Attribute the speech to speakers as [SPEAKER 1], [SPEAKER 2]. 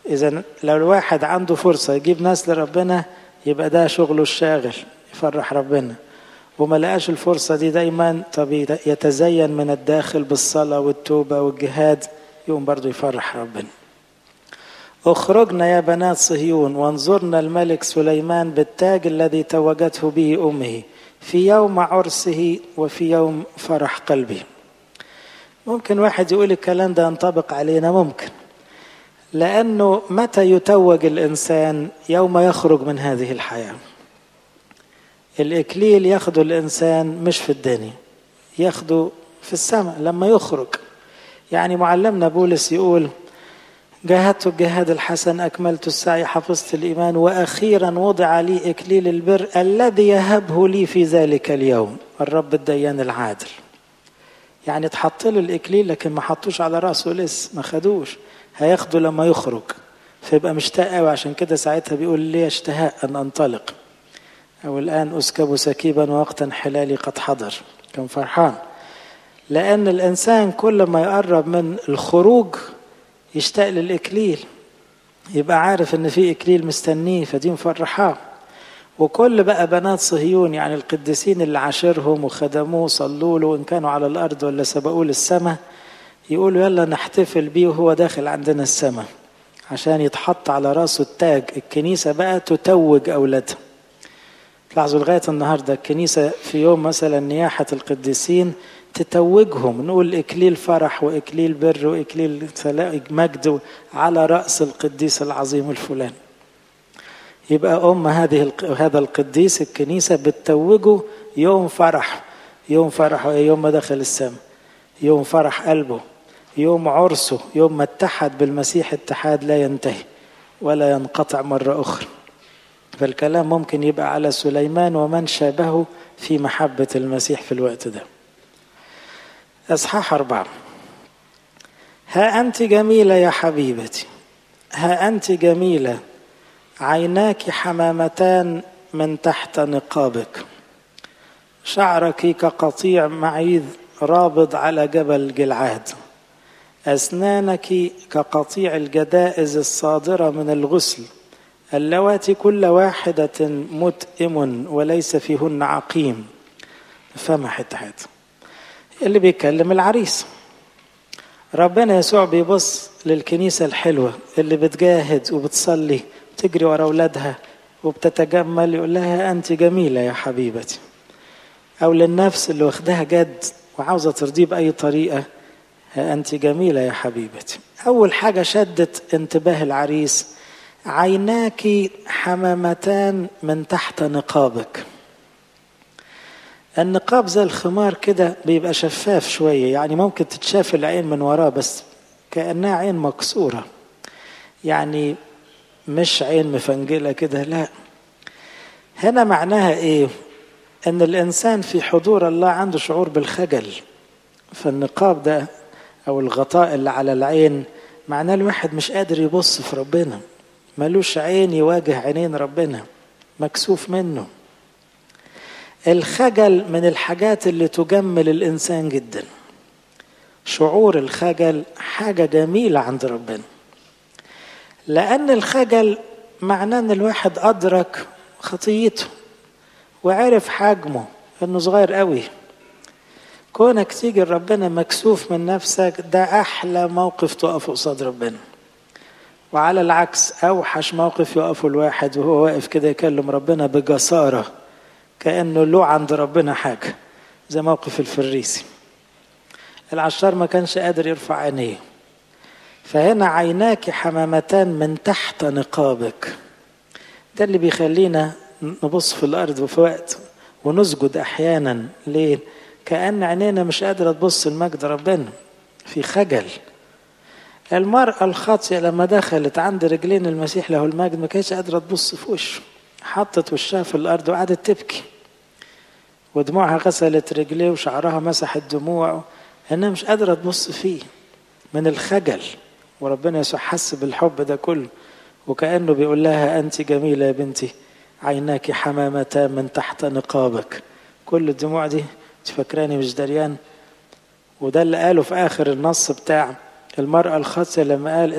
[SPEAKER 1] إذا لو الواحد عنده فرصة يجيب ناس لربنا يبقى ده شغله الشاغل يفرح ربنا وما لقاش الفرصة دي دايما طب يتزين من الداخل بالصلاة والتوبة والجهاد يقوم برضو يفرح ربنا اخرجنا يا بنات صهيون وانظرنا الملك سليمان بالتاج الذي توجته به أمه في يوم عرسه وفي يوم فرح قلبه ممكن واحد يقول الكلام ده ينطبق علينا ممكن لأنه متى يتوج الإنسان يوم يخرج من هذه الحياة الإكليل ياخده الإنسان مش في الدنيا ياخده في السماء لما يخرج يعني معلمنا بولس يقول جاهدت الجهاد الحسن أكملت السعي حفظت الإيمان وأخيرا وضع لي إكليل البر الذي يهبه لي في ذلك اليوم الرب الديان العادل يعني اتحط له الإكليل لكن ما حطوش على رأسه لسه ما خدوش هياخده لما يخرج فيبقى مشتاق قوي عشان كده ساعتها بيقول لي اشتهاء أن أنطلق أو الآن أسكب سكيبا وقتا حلالي قد حضر كان فرحان لأن الإنسان كل ما يقرب من الخروج يشتاق للإكليل يبقى عارف إن في إكليل مستنيه فدي مفرحاه وكل بقى بنات صهيون يعني القديسين اللي عاشرهم وخدموه صلوا له إن كانوا على الأرض ولا سبقوه للسماء يقولوا يلا نحتفل بيه وهو داخل عندنا السماء عشان يتحط على راسه التاج الكنيسة بقى تتوج أولادها تلاحظوا لغاية النهاردة الكنيسة في يوم مثلا نياحة القديسين تتوجهم نقول إكليل فرح وإكليل بر وإكليل مجد على رأس القديس العظيم الفلاني يبقى أم هذه هذا القديس الكنيسة بتتوجه يوم فرح يوم فرح يوم ما دخل السماء يوم فرح قلبه يوم عرسه يوم ما اتحد بالمسيح اتحاد لا ينتهي ولا ينقطع مرة أخرى فالكلام ممكن يبقى على سليمان ومن شابهه في محبة المسيح في الوقت ده أصحاح أربعة ها أنت جميلة يا حبيبتي ها أنت جميلة عيناك حمامتان من تحت نقابك شعرك كقطيع معيذ رابض على جبل جلعاد أسنانك كقطيع الجدائز الصادرة من الغسل اللواتي كل واحدة متئم وليس فيهن عقيم فما حتة حتة اللي بيتكلم العريس ربنا يسوع بيبص للكنيسة الحلوة اللي بتجاهد وبتصلي تجري ورا أولادها وبتتجمل يقول لها أنت جميلة يا حبيبتي أو للنفس اللي واخدها جد وعاوزة ترضيه بأي طريقة أنت جميلة يا حبيبتي أول حاجة شدت انتباه العريس عيناك حمامتان من تحت نقابك النقاب زي الخمار كده بيبقى شفاف شوية يعني ممكن تتشاف العين من وراه بس كأنها عين مكسورة يعني مش عين مفنجلة كده لا هنا معناها ايه ان الانسان في حضور الله عنده شعور بالخجل فالنقاب ده او الغطاء اللي على العين معناه الواحد مش قادر يبص في ربنا ملوش عين يواجه عينين ربنا مكسوف منه الخجل من الحاجات اللي تجمل الانسان جدا شعور الخجل حاجه جميله عند ربنا لان الخجل معناه ان الواحد ادرك خطيته وعرف حجمه انه صغير قوي كونك تيجي ربنا مكسوف من نفسك ده احلى موقف تقف قصاد ربنا وعلى العكس اوحش موقف يقف الواحد وهو واقف كده يكلم ربنا بجساره كانه له عند ربنا حاجه زي موقف الفريسي العشار ما كانش قادر يرفع عينيه فهنا عيناك حمامتان من تحت نقابك ده اللي بيخلينا نبص في الارض وفي وقت ونسجد احيانا ليه كان عينينا مش قادره تبص لمجد ربنا في خجل المرأة الخاطئة لما دخلت عند رجلين المسيح له المجد ما كانتش قادرة تبص في وشه حطت وشها في الأرض وقعدت تبكي ودموعها غسلت رجليه وشعرها مسح الدموع انها مش قادرة تبص فيه من الخجل وربنا يسوع حس بالحب ده كله وكأنه بيقول لها أنت جميلة يا بنتي عيناك حمامتان من تحت نقابك كل الدموع دي تفكراني مش دريان وده اللي قاله في آخر النص بتاع المرأة الخاطئة لما قال